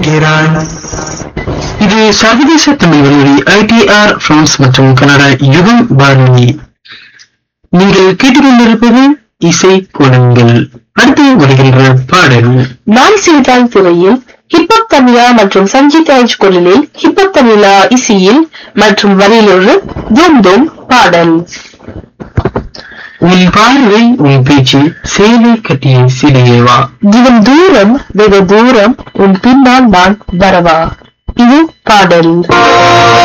Iran இது சர்வதேச தமிழ் வானொலி ஐடிஆர் பிரான்ஸ் மற்றும் கனடா யுகம் வானொலி நீங்கள் கேட்டுக்கொண்டிருப்பது இசை கோலங்கள் அடுத்து வருகின்ற பாடல் நான் சிறுதாய் துறையில் ஹிப்ஹப் தமிழா மற்றும் சஞ்சித் ராஜ் குரலில் ஹிப்ஹப் தமிழா இசையில் மற்றும் வரியிலொரு தூம் தூம் பாடல் உன் பார்வை உன் பேச்சு சேவை கட்டிய சிறியேவா இவன் தூரம் வெகு தூரம் உன் பின்னால் நான் வரவா இது பாடல்